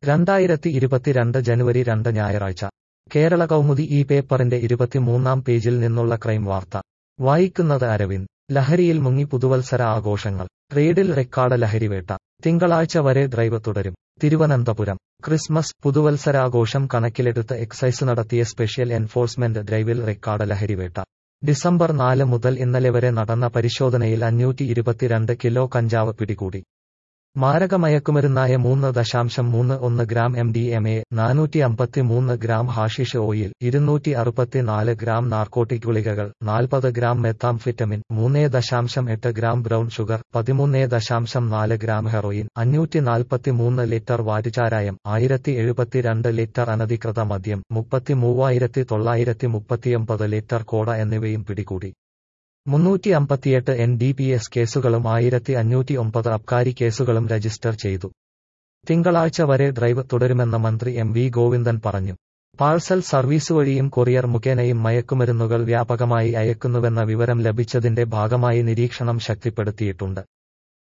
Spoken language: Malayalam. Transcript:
രണ്ടായിരത്തി ഇരുപത്തിരണ്ട് ജനുവരി രണ്ട് ഞായറാഴ്ച കേരള കൗമുദി ഈ പേപ്പറിന്റെ ഇരുപത്തിമൂന്നാം പേജിൽ നിന്നുള്ള ക്രൈം വാർത്ത വായിക്കുന്നത് അരവിന്ദ് ലഹരിയിൽ മുങ്ങി പുതുവത്സര ആഘോഷങ്ങൾ റെയ്ഡിൽ റെക്കാർഡ് ലഹരിവേട്ട തിങ്കളാഴ്ച വരെ ഡ്രൈവ് തുടരും തിരുവനന്തപുരം ക്രിസ്മസ് പുതുവത്സരാഘോഷം കണക്കിലെടുത്ത് എക്സൈസ് നടത്തിയ സ്പെഷ്യൽ എൻഫോഴ്സ്മെന്റ് ഡ്രൈവിൽ റെക്കാർഡ് ലഹരിവേട്ട ഡിസംബർ നാല് മുതൽ ഇന്നലെ വരെ നടന്ന പരിശോധനയിൽ അഞ്ഞൂറ്റി ഇരുപത്തിരണ്ട് കിലോ കഞ്ചാവ് പിടികൂടി മാരകമയക്കുമരുന്നായ മൂന്ന് ദശാംശം മൂന്ന് ഒന്ന് gram M D M A നാനൂറ്റി അമ്പത്തിമൂന്ന് ഗ്രാം ഹാഷിഷ് ഓയിൽ ഇരുന്നൂറ്റി അറുപത്തിനാല് ഗ്രാം നാർക്കോട്ടിക് ഗുളികകൾ നാൽപ്പത് ഗ്രാം മെത്താംഫിറ്റമിൻ മൂന്നേ ദശാംശം എട്ട് ഗ്രാം ബ്രൗൺ ഷുഗർ പതിമൂന്നേ ദശാംശം നാല് ഗ്രാം ഹെറോയിൻ അഞ്ഞൂറ്റി നാൽപ്പത്തിമൂന്ന് ലിറ്റർ വാറ്റുചാരായം ആയിരത്തി എഴുപത്തിരണ്ട് ലിറ്റർ അനധികൃത മദ്യം മുപ്പത്തി മൂവായിരത്തി തൊള്ളായിരത്തി മുപ്പത്തിയൊമ്പത് ലിറ്റർ കോട എന്നിവയും പിടികൂടി മുന്നൂറ്റി അമ്പത്തിയെട്ട് എൻ ഡി പി എസ് കേസുകളും ആയിരത്തി അഞ്ഞൂറ്റി ഒമ്പത് അബ്കാരി കേസുകളും രജിസ്റ്റർ ചെയ്തു തിങ്കളാഴ്ച വരെ ഡ്രൈവ് തുടരുമെന്ന് മന്ത്രി എം വി ഗോവിന്ദൻ പറഞ്ഞു പാഴ്സൽ സർവീസ് വഴിയും കൊറിയർ മുഖേനയും മയക്കുമരുന്നുകൾ വ്യാപകമായി അയക്കുന്നുവെന്ന വിവരം ലഭിച്ചതിന്റെ ഭാഗമായി നിരീക്ഷണം ശക്തിപ്പെടുത്തിയിട്ടുണ്ട്